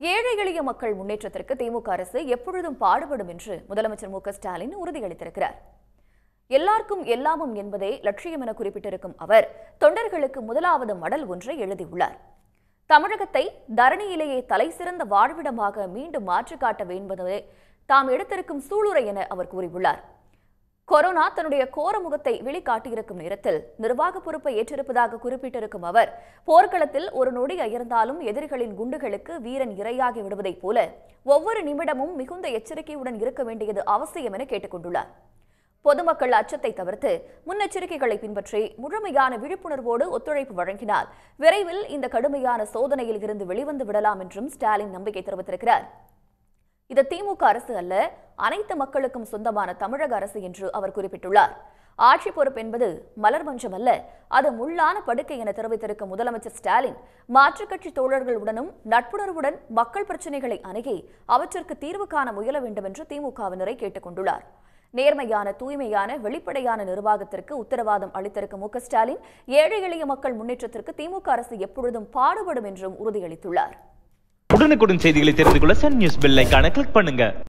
ஏழை எளிய மக்கள் முன்னேற்றத்திற்கு திமுக அரசு எப்பொழுதும் பாடுபடும் என்று முதலமைச்சர் மு க ஸ்டாலின் உறுதியளித்திருக்கிறார் எல்லாருக்கும் எல்லாமும் என்பதே லட்சியம் என குறிப்பிட்டிருக்கும் அவர் தொண்டர்களுக்கு முதலாவது மடல் ஒன்றை எழுதியுள்ளார் தமிழகத்தை தரணியிலேயே தலை சிறந்த வாழ்விடமாக மீண்டும் மாற்றி காட்ட வேண்டுவதே தாம் எடுத்திருக்கும் சூளுரை என அவர் கூறியுள்ளார் கொரோனா தன்னுடைய கோர முகத்தை வெளிக்காட்டியிருக்கும் நேரத்தில் நிர்வாக பொறுப்பை ஏற்றிருப்பதாக குறிப்பிட்டிருக்கும் அவர் போர்க்களத்தில் ஒரு நொடி அயர்ந்தாலும் எதிரிகளின் குண்டுகளுக்கு வீரன் இரையாகி விடுவதைப் போல ஒவ்வொரு நிமிடமும் மிகுந்த எச்சரிக்கையுடன் இருக்க வேண்டியது அவசியம் என கேட்டுக்கொண்டுள்ளார் பொதுமக்கள் அச்சத்தை தவிர்த்து முன்னெச்சரிக்கைகளை பின்பற்றி முழுமையான விழிப்புணர்வோடு ஒத்துழைப்பு வழங்கினால் விரைவில் இந்த கடுமையான சோதனையில் இருந்து வெளிவந்து விடலாம் என்றும் ஸ்டாலின் நம்பிக்கை தெரிவித்திருக்கிறார் இது திமுக அரசு அல்ல அனைத்து மக்களுக்கும் சொந்தமான தமிழக அரசு என்று அவர் குறிப்பிட்டுள்ளார் ஆட்சி பொறுப்பு என்பது மலர் மஞ்சம் அல்ல அது முள்ளான படுக்கை என தெரிவித்திருக்கும் முதலமைச்சர் ஸ்டாலின் மாற்றுக் கட்சி தோழர்களுடனும் நட்புணர்வுடன் மக்கள் பிரச்சினைகளை அணுகி அவற்றிற்கு தீர்வு காண முயல வேண்டும் என்று திமுகவினரை கேட்டுக் கொண்டுள்ளார் நேர்மையான தூய்மையான வெளிப்படையான நிர்வாகத்திற்கு உத்தரவாதம் அளித்திருக்கும் மு க ஸ்டாலின் ஏழை எளிய மக்கள் முன்னேற்றத்திற்கு திமுக அரசு எப்பொழுதும் பாடுபடும் என்றும் உறுதியளித்துள்ளார் உடனுக்குடன் செய்திகளை தெரிந்து கொள்ள சன் நியூஸ் பெல் ஐகானை கிளிக் பண்ணுங்க